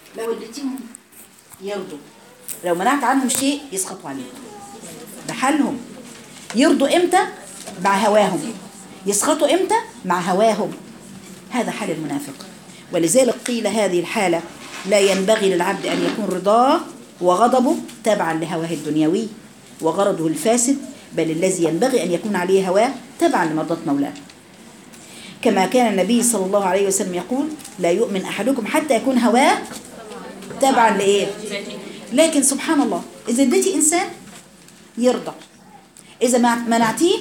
لو اديتيهم يرضوا لو منعت عنهم شيء يسخطوا عليك ده حالهم يرضوا امتى مع هواهم يسخطوا امتى مع هواهم هذا حال المنافق ولذلك قيل هذه الحالة لا ينبغي للعبد أن يكون رضاه وغضبه تبعا لهواه الدنيوي وغرضه الفاسد بل الذي ينبغي أن يكون عليه هواه تبعا لمرضاة مولاه كما كان النبي صلى الله عليه وسلم يقول لا يؤمن أحدكم حتى يكون هواه تبعا لإيه لكن سبحان الله إذا اديتي إنسان يرضى إذا ما منعتيه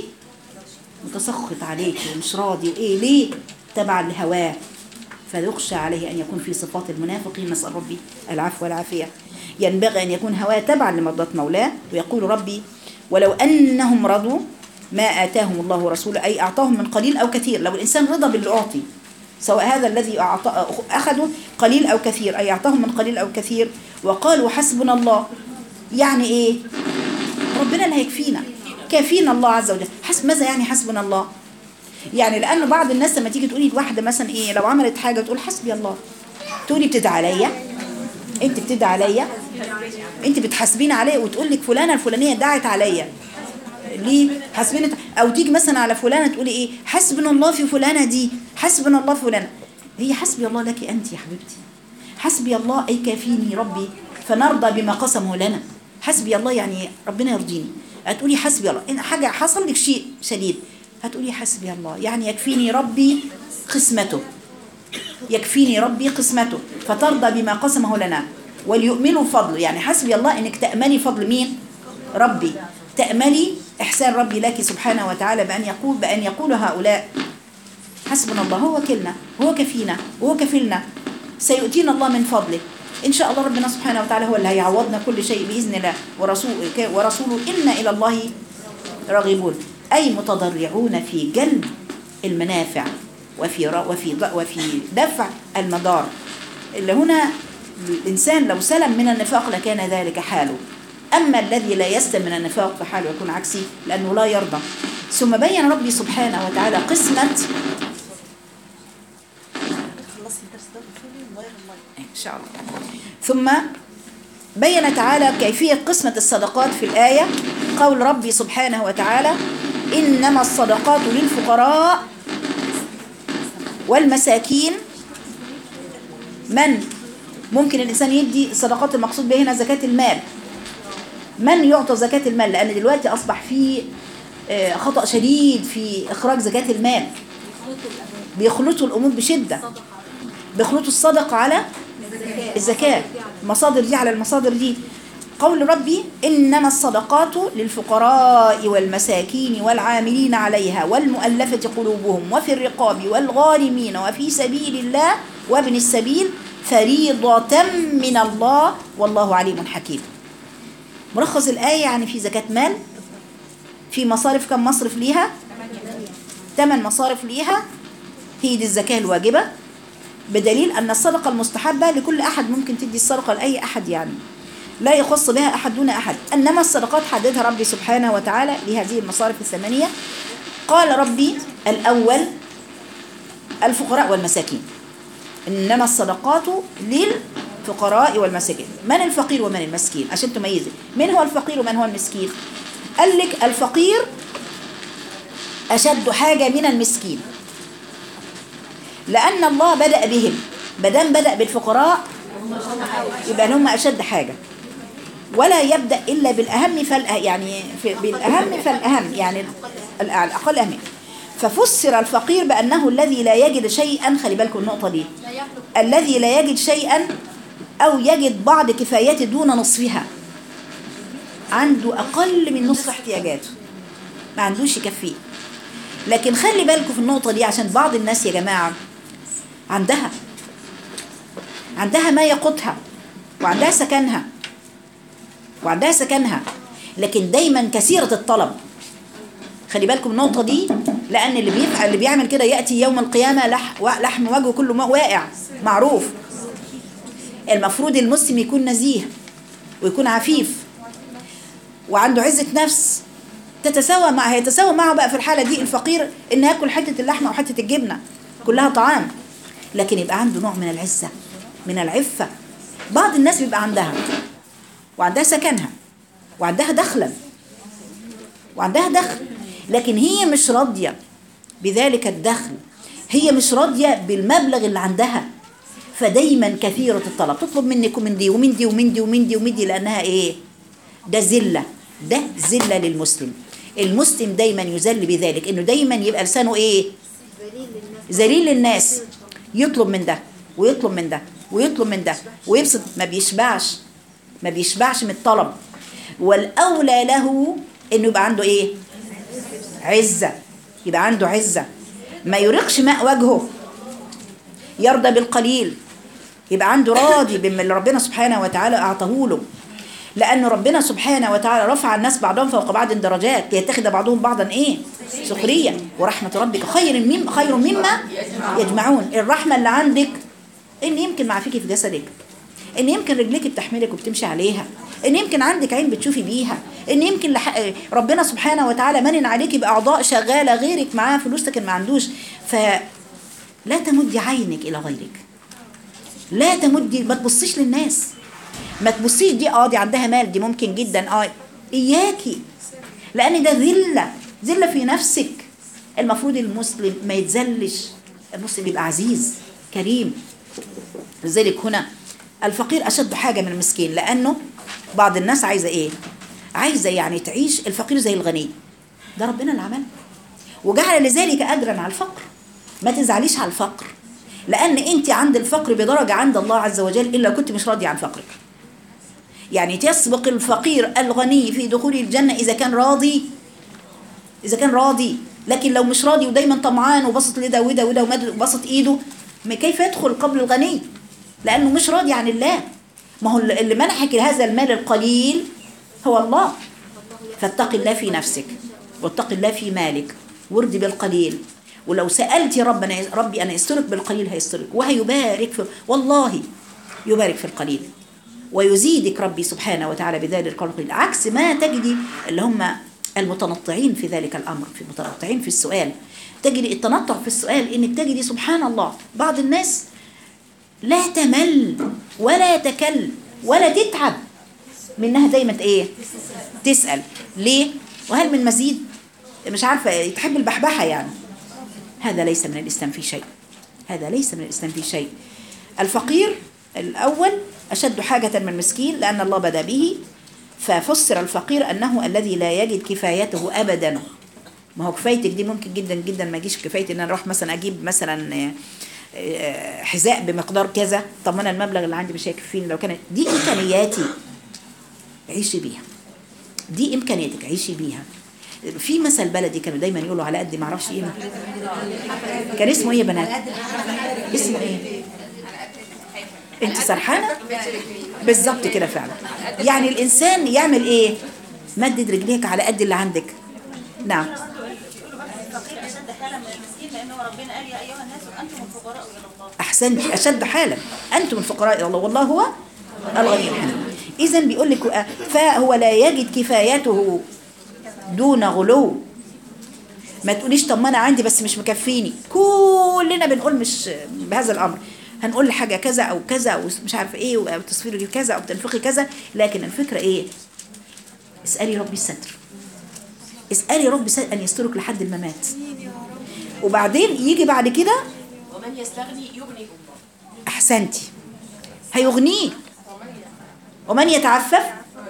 متسخط عليك ومش راضي وإيه ليه تبعا لهواه فيخشى عليه أن يكون في صفات المنافقين نسأل ربي العفو والعافية ينبغي أن يكون هواه تبعا لمرضاة مولاه ويقول ربي ولو أنهم رضوا ما آتاهم الله ورسوله أي أعطاهم من قليل أو كثير لو الإنسان رضى باللي أعطي سواء هذا الذي أعطى أخذه قليل أو كثير أي أعطاهم من قليل أو كثير وقالوا حسبنا الله يعني إيه ربنا اللي هيكفينا كافينا الله عز وجل حسب ماذا يعني حسبنا الله يعني لأنه بعض الناس لما تيجي تقولي لواحدة مثلا إيه لو عملت حاجة تقول حسبي الله تقولي بتدعي عليا انت بتدعي عليا انت بتحاسبين عليا وتقول لك فلانه الفلانيه دعت عليا ليه حاسبين او تيجي مثلا على فلانه تقولي ايه حسبنا الله في فلانه دي حسبنا الله في فلانه هي حسبي الله لك انت يا حبيبتي حسبي الله اي كافيني ربي فنرضى بما قسمه لنا حسبي الله يعني ربنا يرضيني هتقولي حسبي الله إن حاجه حصل لك شيء شديد هتقولي حسبي الله يعني يكفيني ربي قسمته يكفيني ربي قسمته فترضى بما قسمه لنا وليؤمنوا فضله يعني حسبي الله انك تأملي فضل مين ربي تأملي إحسان ربي لك سبحانه وتعالى بأن يقول بأن يقول هؤلاء حسبنا الله هو وكلنا هو كفينا هو كفلنا سيؤتينا الله من فضله إن شاء الله ربنا سبحانه وتعالى هو اللي هيعوضنا كل شيء بإذن الله ورسول ورسوله إنا إلى الله راغبون أي متضرعون في جلب المنافع وفي وفي وفي دفع المضار اللي هنا الإنسان لو سلم من النفاق لكان ذلك حاله أما الذي لا يسلم من النفاق فحاله يكون عكسي لأنه لا يرضى ثم بين ربي سبحانه وتعالى قسمة إن شاء الله ثم بين تعالى كيفية قسمة الصدقات في الآية قول ربي سبحانه وتعالى إنما الصدقات للفقراء والمساكين من ممكن الإنسان يدي الصدقات المقصود بها هنا زكاة المال من يعطى زكاة المال لأن دلوقتي أصبح في خطأ شديد في إخراج زكاة المال بيخلطوا الأمور بشدة بيخلطوا الصدقة على الزكاة المصادر دي على المصادر دي قول ربي إنما الصدقات للفقراء والمساكين والعاملين عليها والمؤلفة قلوبهم وفي الرقاب والغارمين وفي سبيل الله وابن السبيل فريضة من الله والله عليم حكيم ملخص الآية يعني في زكاة مال في مصارف كم مصرف ليها ثمان مصارف ليها هي دي الزكاة الواجبة بدليل أن الصدقة المستحبة لكل أحد ممكن تدي الصدقة لأي أحد يعني لا يخص بها أحد دون أحد إنما الصدقات حددها ربي سبحانه وتعالى لهذه المصارف الثمانية قال ربي الأول الفقراء والمساكين إنما الصدقات للفقراء والمساكين من الفقير ومن المسكين عشان تميزي من هو الفقير ومن هو المسكين قال لك الفقير أشد حاجة من المسكين لأن الله بدأ بهم بدم بدأ بالفقراء يبقى هم أشد حاجة ولا يبدأ إلا بالأهم فالأهم يعني في بالأهم فالأهم يعني الأقل أهمية ففسر الفقير بأنه الذي لا يجد شيئا خلي بالكم النقطة دي الذي لا يجد شيئا أو يجد بعض كفايته دون نصفها عنده أقل من نصف احتياجاته ما عندوش يكفيه لكن خلي بالكم في النقطة دي عشان بعض الناس يا جماعة عندها عندها ما يقوتها وعندها سكنها وعندها سكنها لكن دايما كثيرة الطلب خلي بالكم النقطة دي لأن اللي بيفعل اللي بيعمل كده يأتي يوم القيامة لح لحم وجهه كله ما واقع معروف المفروض المسلم يكون نزيه ويكون عفيف وعنده عزة نفس تتساوى مع هيتساوى معه بقى في الحالة دي الفقير إن ياكل حتة اللحمة أو حتة الجبنة كلها طعام لكن يبقى عنده نوع من العزة من العفة بعض الناس بيبقى عندها وعندها سكنها وعندها دخلا وعندها دخل لكن هي مش راضية بذلك الدخل هي مش راضية بالمبلغ اللي عندها فدايما كثيرة الطلب تطلب منك ومن دي ومن دي ومن دي ومن دي ومن دي لأنها إيه ده ذلة ده ذلة للمسلم المسلم دايما يذل بذلك إنه دايما يبقى لسانه إيه ذليل للناس يطلب من ده ويطلب من ده ويطلب من ده ويبسط ما بيشبعش ما بيشبعش من الطلب والأولى له إنه يبقى عنده إيه عزة يبقى عنده عزة ما يرقش ماء وجهه يرضى بالقليل يبقى عنده راضي بما اللي ربنا سبحانه وتعالى أعطاه له لأن ربنا سبحانه وتعالى رفع الناس بعضهم فوق بعض درجات ليتخذ بعضهم بعضا إيه سخرية ورحمة ربك خير مم خير مما يجمعون الرحمة اللي عندك إن يمكن معافيكي في جسدك إن يمكن رجليك بتحملك وبتمشي عليها إن يمكن عندك عين بتشوفي بيها إن يمكن لح... ربنا سبحانه وتعالى منن عليكي بأعضاء شغالة غيرك معاه فلوس لكن ما عندوش فلا تمدي عينك إلى غيرك لا تمدي ما تبصيش للناس ما تبصيش دي اه دي عندها مال دي ممكن جدا اه اياكي لان ده ذله ذله في نفسك المفروض المسلم ما يتذلش المسلم يبقى عزيز كريم لذلك هنا الفقير اشد حاجه من المسكين لانه بعض الناس عايزه ايه عايزه يعني تعيش الفقير زي الغني ده ربنا اللي عمله وجعل لذلك اجرا على الفقر ما تزعليش على الفقر لان انت عند الفقر بدرجه عند الله عز وجل الا كنت مش راضيه عن فقرك يعني تسبق الفقير الغني في دخول الجنة إذا كان راضي إذا كان راضي لكن لو مش راضي ودايما طمعان وبسط لده وده وده وبسط إيده كيف يدخل قبل الغني لأنه مش راضي عن الله ما هو اللي منحك هذا المال القليل هو الله فاتق الله في نفسك واتق الله في مالك وارضي بالقليل ولو سألتي ربنا ربي أنا يسترك بالقليل هيسترك وهيبارك في والله يبارك في القليل ويزيدك ربي سبحانه وتعالى بذلك القليل عكس ما تجدي اللي هم المتنطعين في ذلك الأمر في المتنطعين في السؤال تجدي التنطع في السؤال إنك تجدي سبحان الله بعض الناس لا تمل ولا تكل ولا تتعب منها دايما ايه تسأل ليه وهل من مزيد مش عارفة تحب البحبحة يعني هذا ليس من الإسلام في شيء هذا ليس من الإسلام في شيء الفقير الأول أشد حاجة من المسكين لأن الله بدأ به ففسر الفقير أنه الذي لا يجد كفايته أبدا ما هو كفايتك دي ممكن جدا جدا ما يجيش كفايتي ان انا اروح مثلا اجيب مثلا حذاء بمقدار كذا طب ما انا المبلغ اللي عندي مش هيكفيني لو كانت دي امكانياتي عيشي بيها دي امكانياتك عيشي بيها في مثل بلدي كانوا دايما يقولوا على قد ما اعرفش ايه كان اسمه ايه يا بنات اسمه ايه انت سرحانه بالظبط كده فعلا يعني الانسان يعمل ايه مدد رجليك على قد اللي عندك نعم احسنت اشد حالا انتم الفقراء الى الله والله هو الغني الحميد اذا بيقول لك فهو لا يجد كفايته دون غلو ما تقوليش طب ما انا عندي بس مش مكفيني كلنا بنقول مش بهذا الامر هنقول حاجه كذا او كذا او مش عارفه ايه او تصوير كذا او تنفقي كذا لكن الفكره ايه اسالي ربي الستر اسالي ربي ان يسترك لحد الممات وبعدين يجي بعد كده ومن يستغني يغنيه الله احسنتي هيغنيه ومن يتعفف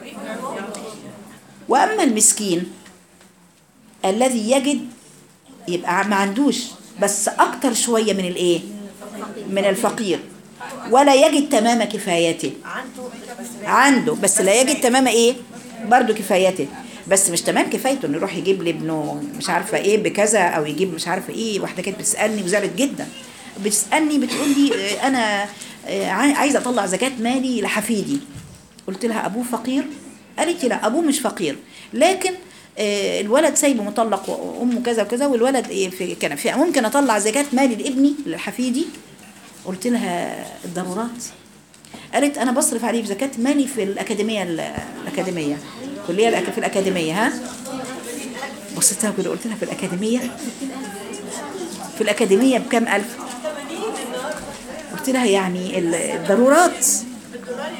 واما المسكين الذي يجد يبقى ما عندوش بس اكتر شويه من الايه من الفقير ولا يجد تمام كفايته عنده بس لا يجد تمام ايه برضو كفايته بس مش تمام كفايته انه يروح يجيب لابنه مش عارفه ايه بكذا او يجيب مش عارفه ايه واحده كانت بتسالني وزعلت جدا بتسالني بتقول لي انا عايزه اطلع زكاه مالي لحفيدي قلت لها ابوه فقير قالت لي لا ابوه مش فقير لكن الولد سايبه مطلق وامه كذا وكذا والولد في كان في ممكن اطلع زكاه مالي لابني لحفيدي قلت لها الضرورات قالت انا بصرف عليه بزكاه مالي في الاكاديميه الاكاديميه كليه في الاكاديميه ها بصيت لها كده قلت لها في الاكاديميه في الاكاديميه بكام الف قلت لها يعني الضرورات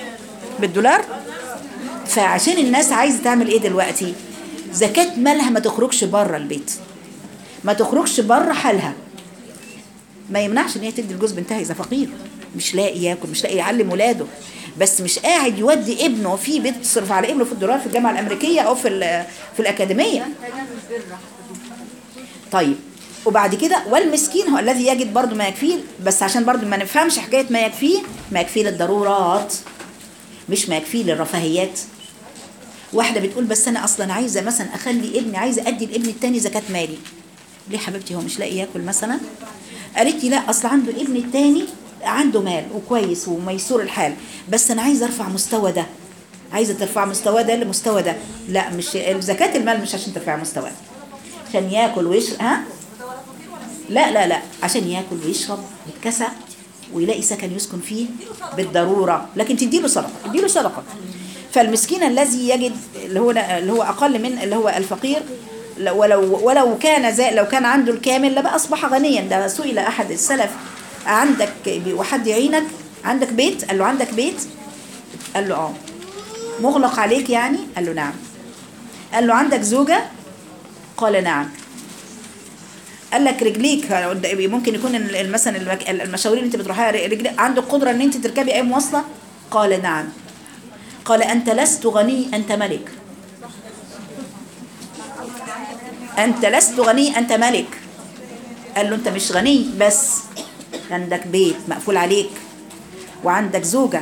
بالدولار فعشان الناس عايزه تعمل ايه دلوقتي زكاة مالها ما تخرجش بره البيت ما تخرجش بره حالها ما يمنعش ان هي تدي الجوز بنتها اذا فقير مش لاقي ياكل مش لاقي يعلم ولاده بس مش قاعد يودي ابنه في بيت تصرف على ابنه في الدولار في الجامعه الامريكيه او في ال- في الاكاديميه طيب وبعد كده والمسكين هو الذي يجد برضه ما يكفيه بس عشان برضه ما نفهمش حكايه ما يكفيه ما يكفيه للضرورات مش ما يكفيه للرفاهيات واحده بتقول بس انا اصلا عايزه مثلا اخلي ابني عايزه ادي لابني التاني زكاه مالي ليه حبيبتي هو مش لاقي ياكل مثلا قالت لي لا اصل عنده ابن التاني عنده مال وكويس وميسور الحال بس انا عايزه ارفع مستوى ده عايزه ترفع مستوى ده لمستوى ده لا مش زكاه المال مش عشان ترفع مستواه عشان ياكل ويشرب ها لا لا لا عشان ياكل ويشرب ويتكسى ويلاقي سكن يسكن فيه بالضروره لكن تديله صدقه تديله صدقه فالمسكين الذي يجد اللي هو اللي هو اقل من اللي هو الفقير لو- ولو ولو كان زي لو كان عنده الكامل لبقى اصبح غنيا ده سئل احد السلف عندك وحد يعينك عندك بيت قال له عندك بيت قال له اه مغلق عليك يعني قال له نعم قال له عندك زوجة قال نعم قال لك رجليك ممكن يكون ال- مثلا المك- المشاوير اللي انت بتروحيها رجليك عندك قدرة ان انت تركبي اي مواصلة قال نعم قال انت لست غني انت ملك انت لست غني انت ملك قال له انت مش غني بس عندك بيت مقفول عليك وعندك زوجة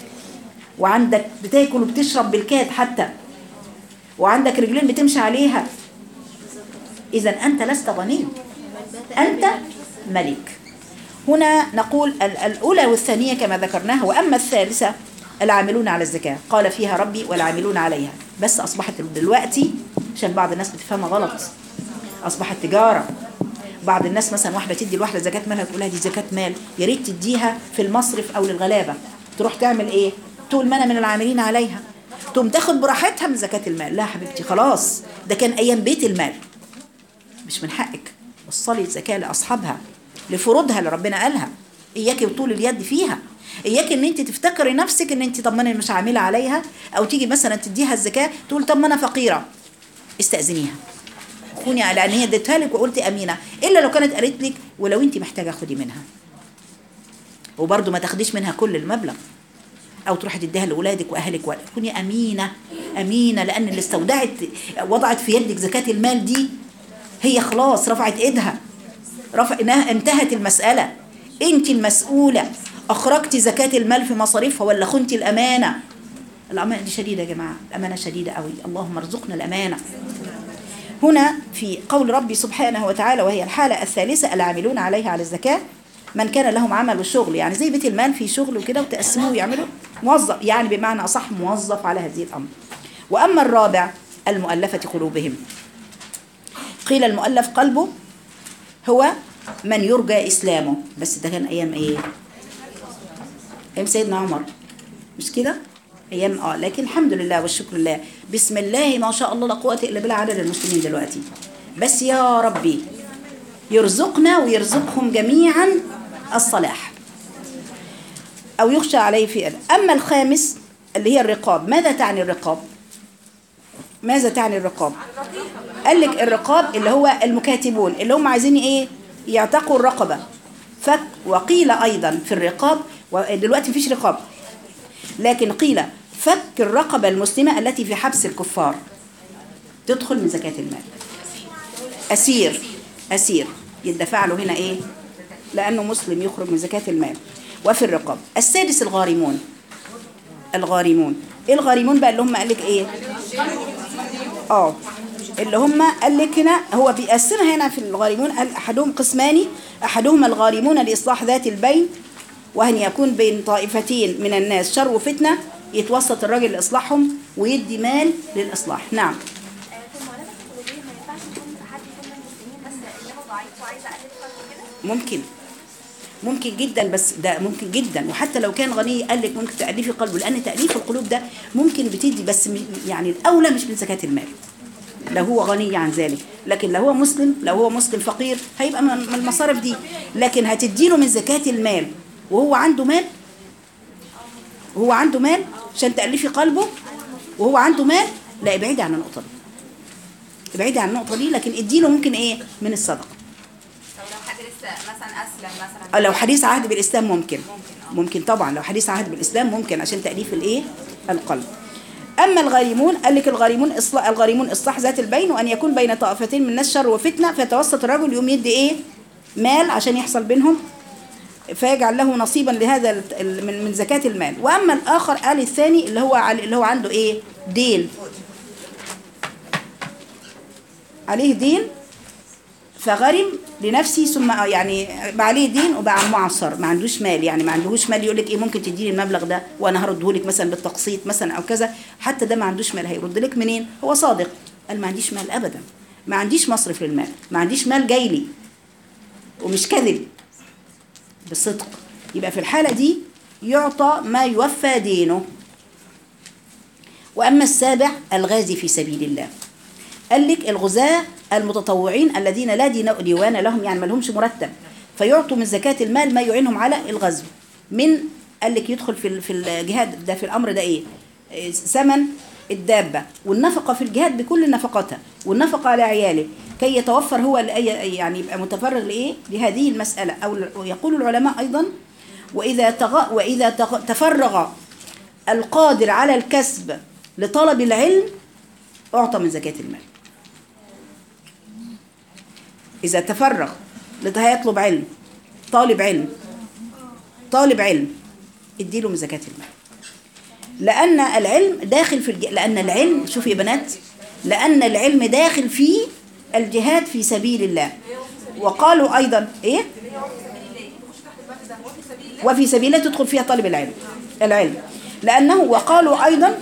وعندك بتاكل وبتشرب بالكاد حتى وعندك رجلين بتمشي عليها إذا أنت لست غني أنت ملك هنا نقول ال- الأولى والثانية كما ذكرناها وأما الثالثة العاملون على الزكاة قال فيها ربي والعاملون عليها بس أصبحت دلوقتي عشان بعض الناس بتفهمها غلط أصبحت تجارة بعض الناس مثلا واحدة تدي الواحدة زكاة مالها تقول لها دي زكاة مال يا ريت تديها في المصرف أو للغلابة تروح تعمل إيه؟ تقول ما أنا من العاملين عليها تقوم تاخد براحتها من زكاة المال لا يا حبيبتي خلاص ده كان أيام بيت المال مش من حقك وصلي الزكاة لأصحابها لفروضها اللي ربنا قالها إياكي وطول اليد فيها إياكي إن أنت تفتكري نفسك إن أنت طب ما أنا مش عاملة عليها أو تيجي مثلا تديها الزكاة تقول طب ما أنا فقيرة استأذنيها خوني على ان هي اديتها لك وقلتي امينه الا لو كانت قالت لك ولو انت محتاجه خدي منها وبرضه ما تاخديش منها كل المبلغ او تروحي تديها لاولادك واهلك ولا كوني امينه امينه لان اللي استودعت وضعت في يدك زكاه المال دي هي خلاص رفعت ايدها رفع إنها- انتهت المساله انت المسؤوله اخرجتي زكاه المال في مصاريفها ولا خنتي الامانه الامانه دي شديده يا جماعه الامانه شديده قوي اللهم ارزقنا الامانه هنا في قول ربي سبحانه وتعالى وهي الحالة الثالثة العاملون عليها على الزكاة من كان لهم عمل وشغل يعني زي بيت المال في شغل وكده وتقسموه ويعملوا موظف يعني بمعنى أصح موظف على هذه الأمر وأما الرابع المؤلفة قلوبهم قيل المؤلف قلبه هو من يرجى إسلامه بس ده كان أيام إيه أيام سيدنا عمر مش كده ايام اه لكن الحمد لله والشكر لله بسم الله ما شاء الله لا قوه الا بالله عدد المسلمين دلوقتي بس يا ربي يرزقنا ويرزقهم جميعا الصلاح او يخشى عليه في أذى. اما الخامس اللي هي الرقاب ماذا تعني الرقاب ماذا تعني الرقاب قال لك الرقاب اللي هو المكاتبون اللي هم عايزين ايه يعتقوا الرقبه فك وقيل ايضا في الرقاب ودلوقتي مفيش رقاب لكن قيل فك الرقبة المسلمة التي في حبس الكفار تدخل من زكاة المال أسير أسير يدفع له هنا إيه لأنه مسلم يخرج من زكاة المال وفي الرقاب السادس الغارمون الغارمون إيه الغارمون بقى اللي هم قال لك إيه اه اللي هم قال لك هنا هو بيقسمها هنا في الغارمون قال احدهم قسمان احدهما الغارمون لاصلاح ذات البين وان يكون بين طائفتين من الناس شر وفتنه يتوسط الراجل لاصلاحهم ويدي مال للاصلاح نعم في المعلمة القلوبية ما ينفعش يكون حد يكون من المسلمين بس اللي هو ضعيف وعايزة أقلل خلقه كده ممكن ممكن جدا بس ده ممكن جدا وحتى لو كان غني قال لك ممكن تأليفي قلبه لأن تأليف القلوب ده ممكن بتدي بس م- يعني الأولى مش من زكاة المال لو هو غني عن ذلك لكن لو هو مسلم لو هو مسلم فقير هيبقى من من المصارف دي لكن هتديله من زكاة المال وهو عنده مال وهو عنده مال عشان تألفي قلبه وهو عنده مال لا ابعدي عن النقطة دي ابعدي عن النقطة دي لكن اديله ممكن ايه من الصدقة طب لو حد لسه مثلا اسلم مثلا أو لو حديث عهد بالإسلام ممكن ممكن طبعا لو حديث عهد بالإسلام ممكن عشان تأليف الايه القلب أما الغارمون قال لك الغارمون إصلاح الغارمون إصلاح ذات البين وأن يكون بين طائفتين من الناس شر وفتنة فيتوسط الرجل يوم يدي إيه مال عشان يحصل بينهم فيجعل له نصيبا لهذا ال- ال- من من زكاة المال وأما الآخر قال الثاني اللي هو عل- اللي هو عنده إيه دين عليه دين فغرم لنفسه ثم يعني بقى عليه دين وبقى معصر ما عندوش مال يعني ما عندهوش مال يقول لك ايه ممكن تديني المبلغ ده وانا هرده لك مثلا بالتقسيط مثلا او كذا حتى ده ما عندوش مال هيرد لك منين هو صادق قال ما عنديش مال ابدا ما عنديش مصرف للمال ما عنديش مال جاي لي ومش كذب بصدق يبقى في الحالة دي يعطى ما يوفى دينه وأما السابع الغازي في سبيل الله قال لك الغزاة المتطوعين الذين لا دين- ديوان لهم يعني ما لهمش مرتب فيعطوا من زكاة المال ما يعينهم على الغزو من قال لك يدخل في ال- في الجهاد ده في الأمر ده إيه إيه، ثمن الدابة والنفقة في الجهاد بكل نفقاتها والنفقة على عياله كي يتوفر هو لأي- يعني يبقى متفرغ لإيه لهذه المسألة أو يقول العلماء أيضا وإذا تغ... وإذا تغ... تفرغ القادر على الكسب لطلب العلم أعطى من زكاة المال إذا تفرغ لت- هيطلب علم طالب علم طالب علم اديله من زكاة المال لأن العلم داخل في الج... لأن العلم شوفي يا بنات لأن العلم داخل في الجهاد في سبيل الله وقالوا أيضا إيه وفي سبيل الله تدخل فيها طالب العلم العلم لأنه وقالوا أيضا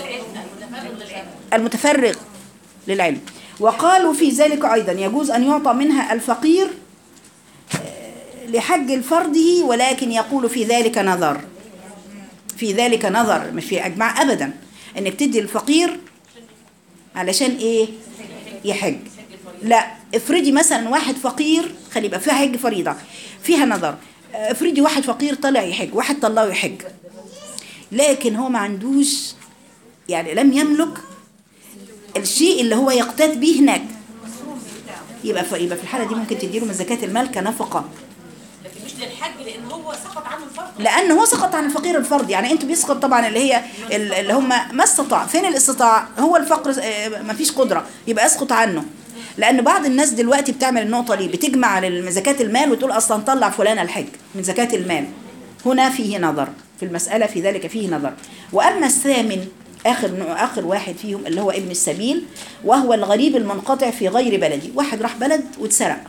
المتفرغ للعلم وقالوا في ذلك أيضا يجوز أن يعطى منها الفقير آه، لحج فرضه ولكن يقول في ذلك نظر في ذلك نظر مش في أجمع أبدا أنك تدي الفقير علشان إيه يحج لا افرضي مثلا واحد فقير خلي يبقى فيها حج فريضة فيها نظر آه، افرضي واحد فقير طلع يحج واحد طلعه يحج لكن هو ما عندوش يعني لم يملك الشيء اللي هو يقتات به هناك يبقى في يبقى في الحاله دي ممكن تديله من زكاه المال كنفقه لكن مش للحج لان هو سقط عنه الفرض لان هو سقط عن الفقير الفرض يعني انتوا بيسقط طبعا اللي هي ال- اللي هم ما استطاع فين الاستطاع هو الفقر آه، ما فيش قدره يبقى اسقط عنه لان بعض الناس دلوقتي بتعمل النقطه دي بتجمع لل- زكاه المال وتقول اصلا طلع فلان الحج من زكاه المال هنا فيه نظر في المساله في ذلك فيه نظر واما الثامن اخر اخر واحد فيهم اللي هو ابن السبيل وهو الغريب المنقطع في غير بلده واحد راح بلد واتسرق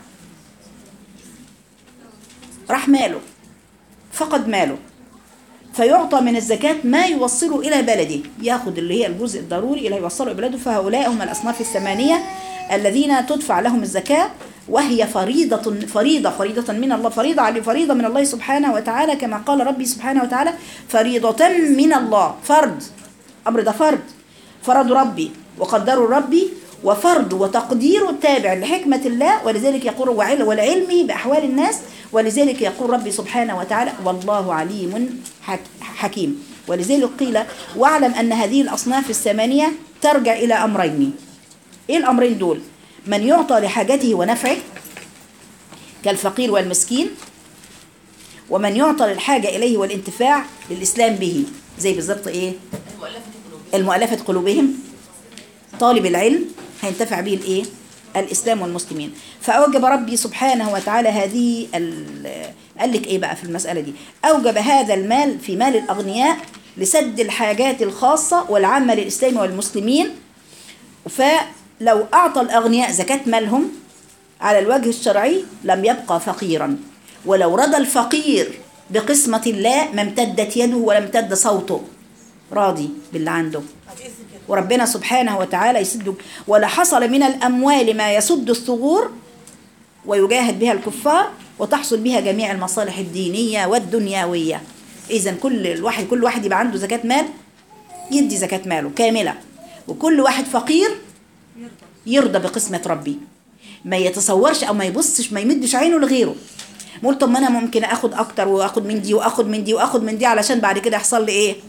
راح ماله فقد ماله فيعطى من الزكاة ما يوصله إلى بلده يأخذ اللي هي الجزء الضروري إلى يوصله إلى بلده فهؤلاء هم الأصناف الثمانية الذين تدفع لهم الزكاة وهي فريضة فريضة فريضة من الله فريضة على فريضة من الله سبحانه وتعالى كما قال ربي سبحانه وتعالى فريضة من الله فرض أمر ده فرض فرض ربي وقدر ربي وفرض وتقدير التابع لحكمة الله ولذلك يقول وعل- والعلم بأحوال الناس ولذلك يقول ربي سبحانه وتعالى والله عليم حك- حكيم ولذلك قيل واعلم أن هذه الأصناف الثمانية ترجع إلى أمرين إيه الأمرين دول من يعطى لحاجته ونفعه كالفقير والمسكين ومن يعطى للحاجة إليه والانتفاع للإسلام به زي بالظبط إيه المؤلفة قلوبهم طالب العلم هينتفع به الايه الاسلام والمسلمين فاوجب ربي سبحانه وتعالى هذه ال- قال لك ايه بقى في المساله دي اوجب هذا المال في مال الاغنياء لسد الحاجات الخاصه والعامه للاسلام والمسلمين فلو اعطى الاغنياء زكاه مالهم على الوجه الشرعي لم يبقى فقيرا ولو رضى الفقير بقسمة الله ما امتدت يده ولا امتد صوته راضي باللي عنده وربنا سبحانه وتعالى يسد ولا حصل من الأموال ما يسد الثغور ويجاهد بها الكفار وتحصل بها جميع المصالح الدينية والدنيوية إذا كل الواحد كل واحد يبقى عنده زكاة مال يدي زكاة ماله كاملة وكل واحد فقير يرضى بقسمة ربي ما يتصورش او ما يبصش ما يمدش عينه لغيره مقول طب ما انا ممكن اخد اكتر واخد من دي واخد من دي واخد من دي علشان بعد كده يحصل لي ايه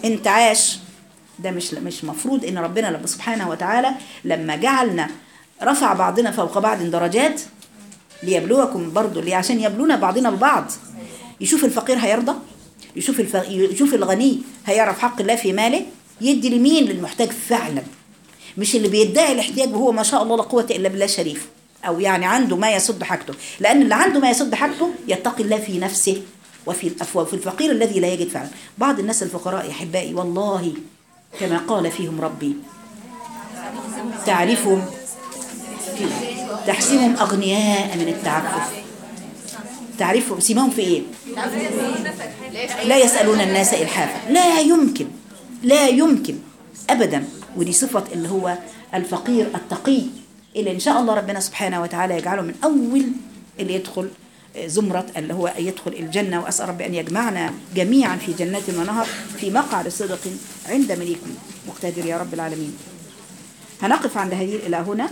انتعاش ده مش مش مفروض ان ربنا لما سبحانه وتعالى لما جعلنا رفع بعضنا فوق بعض درجات ليبلوكم برضو ليه عشان يبلونا بعضنا ببعض يشوف الفقير هيرضى يشوف الف... يشوف الغني هيعرف حق الله في ماله يدي لمين للمحتاج فعلا مش اللي بيدعي الاحتياج وهو ما شاء الله لا قوه الا بالله شريف او يعني عنده ما يسد حاجته لان اللي عنده ما يسد حاجته يتقي الله في نفسه وفي الافواه وفي الفقير الذي لا يجد فعلا بعض الناس الفقراء يا احبائي والله كما قال فيهم ربي تعرفهم في تحسبهم اغنياء من التعفف تعرفهم سيماهم في ايه لا يسالون الناس الحافا لا يمكن لا يمكن ابدا ودي صفه اللي هو الفقير التقي اللي ان شاء الله ربنا سبحانه وتعالى يجعله من اول اللي يدخل زمرة اللي هو يدخل الجنة وأسأل ربي أن يجمعنا جميعا في جنات ونهر في مقعد صدق عند مليك مقتدر يا رب العالمين هنقف عند هذه إلى هنا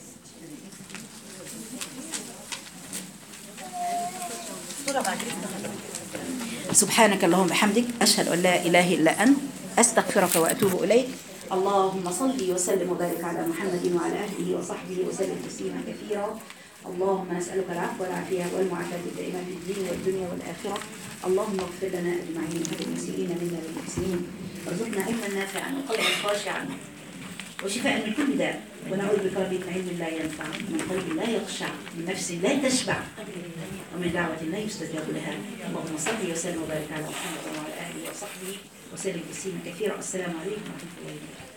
سبحانك اللهم وبحمدك أشهد أن لا إله إلا أنت أستغفرك وأتوب إليك اللهم صل وسلم وبارك على محمد وعلى آله وصحبه وسلم تسليما كثيرا اللهم نسألك العفو والعافية والمعافاة الدائمة في الدين والدنيا والآخرة اللهم اغفر لنا أجمعين وللمسيئين منا والمحسنين وارزقنا علما نافعا وقلبا خاشعا وشفاء من كل داء ونعوذ بك ربي من علم لا ينفع من قلب لا يخشع من نفس لا تشبع ومن دعوة لا يستجاب لها اللهم صل وسلم وبارك على محمد وعلى آله وصحبه وسلم تسليما كثيرا السلام عليكم ورحمة الله وبركاته